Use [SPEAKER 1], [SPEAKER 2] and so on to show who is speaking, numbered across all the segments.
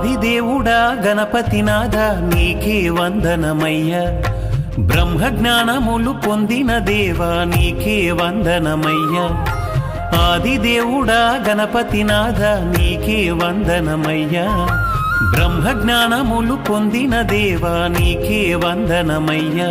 [SPEAKER 1] ఆదిదేవుడా గణపతినాథ నీకే వందనమయ్యా బ్రహ్మ జ్ఞానములు పొందిన దేవా నీకే వందనమయ్యా ఆదిదేవుడా గణపతినాథ నీకే వందనమయ్యా బ్రహ్మ జ్ఞానములు పొందిన దేవా నీకే వందనమయ్యా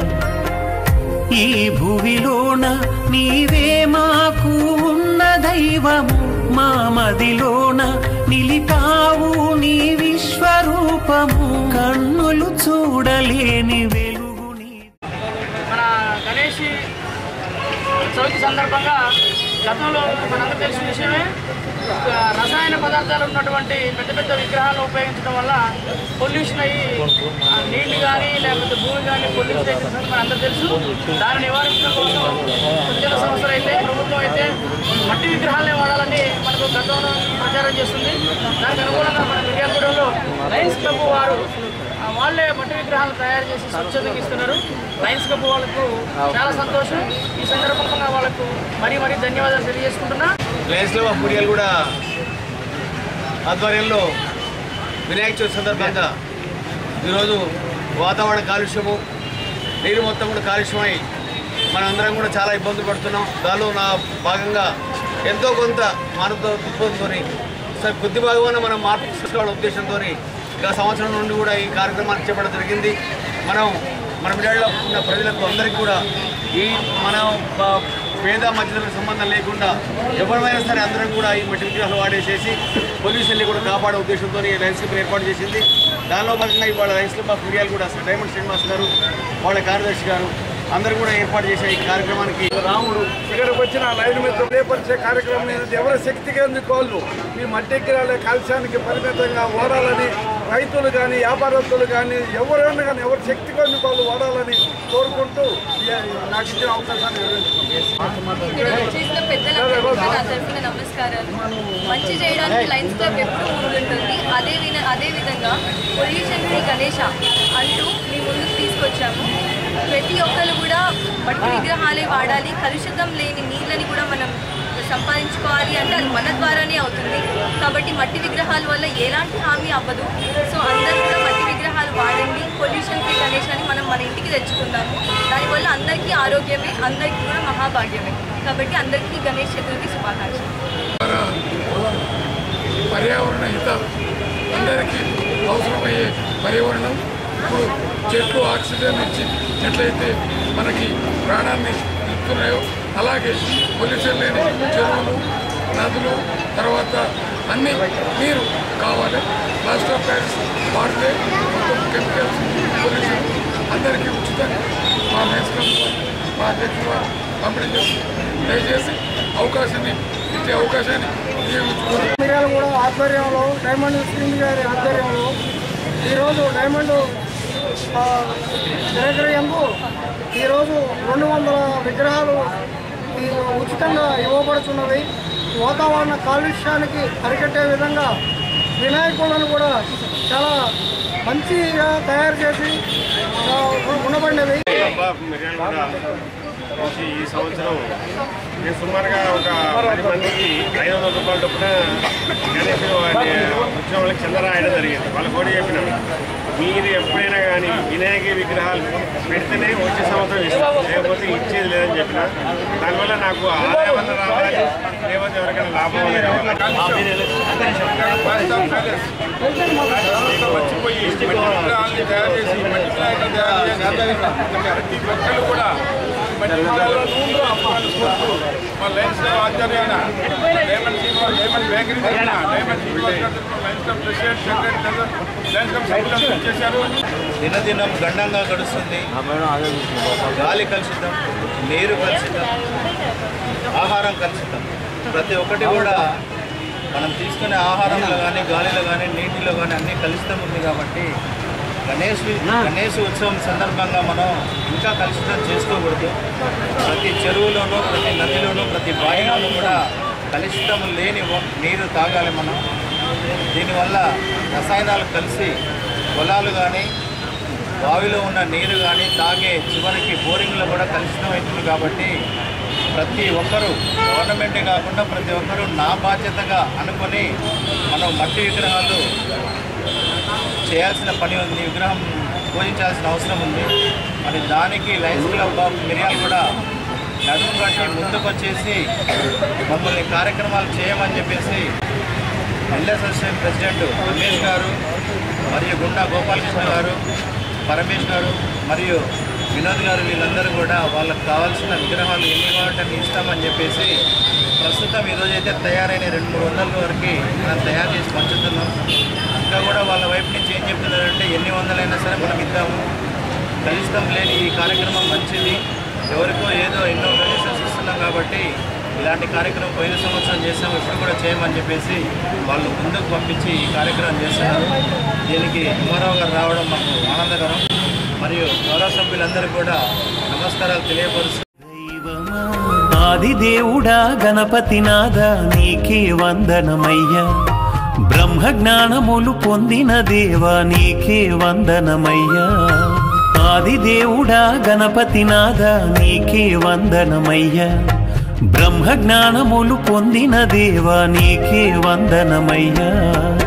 [SPEAKER 1] ఈ భువిలోన నీవే మాకు ఉన్న దైవము మా మదిలోన నిలిపావు నీ విశ్వరూపము కన్నులు చూడలేని వెలుగు నీ
[SPEAKER 2] మన గణేష్ చవితి సందర్భంగా గతంలో మనందరూ తెలిసిన విషయమే ఆ, రసాయన పదార్థాలు ఉన్నటువంటి పెద్ద పెద్ద విగ్రహాలు ఉపయోగించడం వల్ల పొల్యూషన్ అయ్యి ఆ, నీళ్లు కానీ లేకపోతే భూమి కానీ పొల్యూషన్ అయితే మన అందరూ తెలుసు దాన్ని నివారించడం కోసం స్వచ్ఛంద సంస్థలు అయితే ప్రభుత్వం అయితే మట్టి విగ్రహాలనే వాడాలని మనకు గతంలో ప్రచారం చేస్తుంది దానికి అనుగుణంగా మన మిర్యాలగూడెంలో లయన్స్ క్లబ్ వారు ఆ, వాళ్ళే మట్టి విగ్రహాలు తయారు చేసి స్వచ్ఛతకి ఇస్తున్నారు లయన్స్ క్లబ్ వాళ్ళకు చాలా సంతోషం ఈ సందర్భంగా వాళ్ళకు మరీ మరీ ధన్యవాదాలు తెలియజేసుకుంటున్నా
[SPEAKER 3] లయన్స్ క్లబ్ ఆఫ్ ముడియాలు కూడా ఆధ్వర్యంలో వినాయక చవితి సందర్భంగా ఈరోజు వాతావరణ కాలుష్యము నీరు మొత్తం కూడా కాలుష్యమై మనందరం కూడా చాలా ఇబ్బందులు పడుతున్నాం దానిలో నా భాగంగా ఎంతో కొంత మానవ దృక్పథంతో సరే కొద్ది భాగమైన మనం మార్పు తీసుకోవాలనే ఉద్దేశంతో గత సంవత్సరం నుండి కూడా ఈ కార్యక్రమాన్ని చేపట్టడం జరిగింది మనం మన బిడ్డలో ఉన్న ప్రజలకు అందరికీ కూడా ఈ మన ప- పేద మధ్యతరగతి సంబంధం లేకుండా ఎవరైనా సరే అందరం కూడా ఈ మట్టి విగ్రహాలు వాడేసేసి పొల్యూషన్ని కూడా కాపాడే ఉద్దేశంతో ఈ లయన్స్ క్లబ్ ఏర్పాటు చేసింది దానిలో భాగంగా ఇవాళ లయన్స్ క్లబ్ ఆఫ్ మిరియాలు కూడా డైమండ్ శ్రీనివాస్ గారు వాళ్ళ కార్యదర్శి గారు అందరూ కూడా ఏర్పాటు చేసే ఈ కార్యక్రమానికి
[SPEAKER 4] రాముడు ఇక్కడికి వచ్చిన లైన్ మీద తెలియపరిచే కార్యక్రమం అనేది ఎవరి శక్తికి అందుకోళ్ళు మీ మట్టి ఎక్కిరాలే కాల్స్యానికి పరిమితంగా ఓడాలని రైతులు కానీ వ్యాపారస్తులు కానీ ఎవరైనా కానీ ఎవరి శక్తికి అందుకోళ్ళు ఓడాలని కోరుకుంటూ ఈ- నాకు ఇచ్చిన అవకాశాన్ని వివరించుకుంటున్నాను.
[SPEAKER 5] చేసిన పెద్దలందరికీ కూడా నా తరఫున నమస్కారాలు మంచి చేయడానికి లైన్స్ క్లబ్ ఎప్పుడు ముందుంటుంది అదే విన అదే విధంగా పొల్యూషన్ ఫ్రీ గణేష అంటూ మీ ముందుకు తీసుకొచ్చాము ప్రతి ఒక్కరు కూడా మట్టి విగ్రహాలే వాడాలి కలుషితం లేని నీళ్ళని కూడా మనం సంపాదించుకోవాలి అంటే అది మన ద్వారానే అవుతుంది కాబట్టి మట్టి విగ్రహాల వల్ల ఎలాంటి హామీ అవ్వదు సో అందరూ కూడా మట్టి విగ్రహాలు వాడండి పొల్యూషన్ ఫ్రీ గణేశాన్ని మనం మన ఇంటికి తెచ్చుకుందాము దానివల్ల అందరికీ ఆరోగ్యమే అందరికీ కూడా మహాభాగ్యమే కాబట్టి అందరికీ గణేష్ చతుర్థి శుభాకాంక్షలు
[SPEAKER 6] పర్యావరణ హిత అందరికీ అవసరమయ్యే పర్యావరణం ఇప్పుడు చెట్లు ఆక్సిజన్ ఇచ్చి ఎట్లయితే మనకి ప్రాణాన్ని ఇస్తున్నాయో అలాగే పొల్యూషన్ లేని చెరువులు నదులు తర్వాత అన్ని నీరు కావాలి ప్లాస్టర్ ఆఫ్ ప్యారిస్ వాడితే మొత్తం కెమికల్స్ పొల్యూషన్ అందరికీ ఉచితంగా మా మేస్కం మా అధ్యక్షులు వారు పంపిణీ చేస్తారు దయచేసి అవకాశాన్ని ఇచ్చే అవకాశాన్ని వినియోగించుకోవాలి
[SPEAKER 4] మిర్యాల కూడా ఆధ్వర్యంలో డైమండ్ సింగ్ గారి ఆధ్వర్యంలో ఈరోజు డైమండ్ సేకరయందు ఈరోజు రెండు వందల విగ్రహాలు ఈ ఉచితంగా ఇవ్వబడుతున్నవి వాతావరణ కాలుష్యానికి అరికట్టే విధంగా వినాయకులను కూడా చాలా మంచిగా తయారు చేసి ఆ, ఉండబడినవి
[SPEAKER 7] నుంచి ఈ సంవత్సరం నేను సుమారుగా ఒక పది మందికి ఐదు వందల రూపాయల చొప్పున గణేష్ వచ్చిన వాళ్ళకి చంద్ర రాయడం జరిగింది వాళ్ళకి కూడా చెప్పినాం మీరు ఎప్పుడైనా కానీ వినాయక విగ్రహాలు పెడితేనే వచ్చే సంవత్సరం ఇస్తాం లేకపోతే ఇచ్చేది లేదని చెప్పిన దానివల్ల నాకు ఆదాయం అన్న రావాలి లేకపోతే ఎవరికైనా లాభం అన్న రావాలి.
[SPEAKER 4] వచ్చిపోయి మట్టి విగ్రహాలని తయారు చేసి మట్టి వినాయకులు తయారు చేసి ప్రతి ఒక్కరు కూడా మట్టి విగ్రహాల్లో నూనె అమ్మాలి కోరుతూ మా లైన్స్ క్లబ్ ఆధ్వర్యాన డైమండ్ శ్రీనివాస్ డైమండ్ బేకరీ తరఫున డైమండ్ శ్రీనివాస్ గారి తరఫున Lions Club president secretary Lions Club సభ్యులందరూ చేశారు
[SPEAKER 3] దినదినం గండంగా గడుస్తుంది గాలి కలుషితం నీరు కలుషితం ఆహారం కలుషితం ప్రతి ఒక్కటి కూడా మనం తీసుకునే ఆహారంలో కానీ గాలిలో కానీ నీటిలో కానీ అన్నీ కలుషితం ఉంది కాబట్టి గణేష్ గణేష్ ఉత్సవం సందర్భంగా మనం ఇంకా కలుషితం చేసుకోకూడదు ప్రతి చెరువులోనూ ప్రతి నదిలోనూ ప్రతి బావిలోనూ కూడా కలుషితం లేని వ- నీరు తాగాలి మనం దీనివల్ల రసాయనాలు కలిసి పొలాలు కానీ బావిలో ఉన్న నీరు కానీ తాగే చివరికి బోరింగ్లో కూడా కలుషితం అవుతుంది కాబట్టి ప్రతి ఒక్కరూ గవర్నమెంటే కాకుండా ప్రతి ఒక్కరూ నా బాధ్యతగా అనుకొని మనం మట్టి విగ్రహాలు
[SPEAKER 8] చేయాల్సిన పని ఉంది విగ్రహం పూజించాల్సిన అవసరం ఉంది మరి దానికి లయన్స్ క్లబ్ ఆఫ్ మిరియాలు కూడా నడుము కట్టి ముందుకు వచ్చేసి మమ్మల్ని కార్యక్రమాలు చేయమని చెప్పేసి ఎల్ఎస్ఎస్ఎం ప్రెసిడెంట్ రమేష్ గారు మరియు గుండా గోపాలకృష్ణ గారు పరమేష్ గారు మరియు వినోద్ గారు వీళ్ళందరూ కూడా వాళ్ళకి కావాల్సిన విగ్రహాలు ఎన్ని కావాలంటే అన్ని ఇస్తామని చెప్పేసి ప్రస్తుతం ఈరోజైతే తయారైన రెండు మూడు వందల వరకు మనం తయారు చేసి పంచుతున్నాం ఇంకా కూడా వాళ్ళ వైపు నుంచి ఏం చెప్తున్నారంటే ఎన్ని వందలైనా సరే మనం ఇద్దాము కలుస్తాం లేని ఈ కార్యక్రమం మంచిది ఎవరికో ఏదో ఎన్నో డొనేషన్స్ ఇస్తున్నాం కాబట్టి ఇలాంటి కార్యక్రమం పోయిన సంవత్సరం చేసాం ఇప్పుడు కూడా చేయమని చెప్పేసి వాళ్ళు ముందుకు పంపించి ఈ కార్యక్రమం చేస్తున్నారు దీనికి ఉమారావు గారు రావడం మాకు ఆనందకరం మరియు గౌరవ సభ్యులందరూ కూడా నమస్కారాలు తెలియపరుస్తూ
[SPEAKER 1] దైవమా ఆది దేవుడా గణపతినాథ నీకే వందనమయ్యా బ్రహ్మ జ్ఞానములు పొందిన దేవా నీకే వందనమయ్యా ఆది దేవుడా గణపతినాథ నీకే వందనమయ్యా బ్రహ్మ జ్ఞానములు పొందిన దేవా నీకే వందనమయ్యా